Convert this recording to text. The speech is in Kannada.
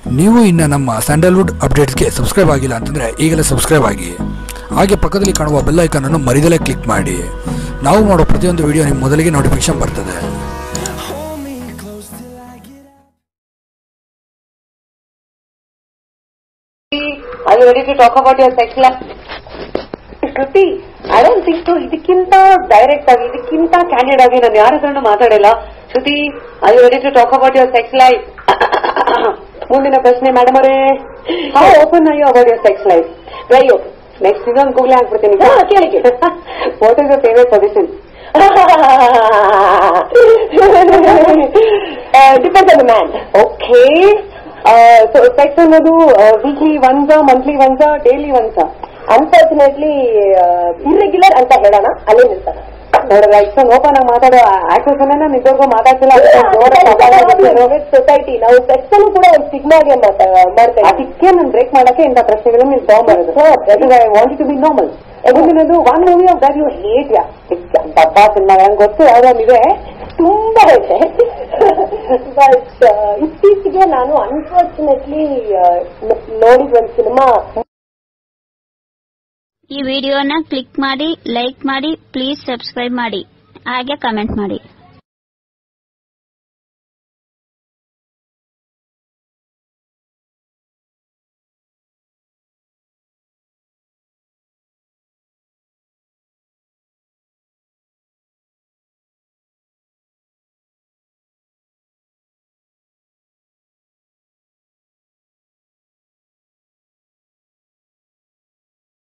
ನೀವು ಇನ್ನು ನಮ್ಮ ಸ್ಯಾಂಡಲ್ವುಡ್ ಅಪ್ಡೇಟ್ಸ್ಗೆ ಸಬ್ಸ್ಕ್ರೈಬ್ ಆಗಿಲ್ಲ ಅಂತಂದರೆ ಈಗಲೇ ಸಬ್ಸ್ಕ್ರೈಬ್ ಆಗಿ ಹಾಗೆ ಪಕ್ಕದಲ್ಲಿ ಕಾಣುವ ಬೆಲ್ ಐಕನನ್ನು ಮರಿದಲೇ ಕ್ಲಿಕ್ ಮಾಡಿ ನಾವು ಮಾಡೋ ಪ್ರತಿಯೊಂದು ವಿಡಿಯೋ ನಿಮ್ಮ ಮೊದಲಿಗೆ ನೋಟಿಫಿಕೇಶನ್ ಬರ್ತದೆ Are you ready to talk about your sex life? Shruti I don't think so ಇದಕ್ಕಿಂತ ಡೈರೆಕ್ಟ್ ಆಗಿ ಇದಕ್ಕಿಂತ ಕ್ಯಾಂಡಿಡ್ ಆಗಿ ನಾನು ಯಾರ ಹತ್ರನೂ ಮಾತಾಡಿಲ್ಲ Shruti are you ready to talk about your sex life ಮುಂದಿನ ಪ್ರಶ್ನೆ ಮೇಡಮ್ ಅವರೇ how open are you about your sex life very open next ಇನ್ನೊಂದು ಕೂಗ್ಲೆ ಹಾಕ್ಬಿಡ್ತೀನಿ ಕೇಳಿ what is your favourite position depend on man okay so sex ಅನ್ನೋದು weekly once monthly once daily once unfortunately irregular ಅಂತ ಹೇಳೋಣ ಅಲ್ಲೇ ನಿಲ್ತಾನ ನೋಡಿದ್ರೆ ಇಷ್ಟೊಂದು ಓಪನ್ ಆಗಿ ಮಾತಾಡೋ ಆಕ್ಟರ್ಸ್ ನಿಜವಾಗ್ಲೂ ಮಾತಾಡ್ತಿಲ್ಲ ಸೊಸೈಟಿ ನಾವು ಸೆಕ್ಸ್ ಅನ್ನು ಕೂಡ ಒಂದು ಸಿಗ್ಮಾಗೆ ಮಾಡ್ತೇವೆ ಅದಕ್ಕೆ ನಾನು ಬ್ರೇಕ್ ಮಾಡಕ್ಕೆ ಇಂಥ ಪ್ರಶ್ನೆಗಳನ್ನ ನೀವು ತಗೊಂಡ್ಬರೋದು I want to be normal ಮುಂದಿನದು one movie of that you hate ಯಾ ಡಬ್ಬಾ ಸಿನಿಮಾ ನಂಗೆ ಗೊತ್ತು ಯಾವ್ದಾದ್ರು ಇದೆ ತುಂಬಾ ಇದೆ ಬಟ್ ಇತ್ತೀಚೆಗೆ ನಾನು ಅನ್ಫಾರ್ಚುನೇಟ್ಲಿ ನೋಡಿದ ಒಂದು ಸಿನಿಮಾ ಈ ವಿಡಿಯೋನ ಕ್ಲಿಕ್ ಮಾಡಿ ಲೈಕ್ ಮಾಡಿ ಪ್ಲೀಸ್ ಸಬ್ಸ್ಕ್ರೈಬ್ ಮಾಡಿ ಹಾಗೆ ಕಮೆಂಟ್ ಮಾಡಿ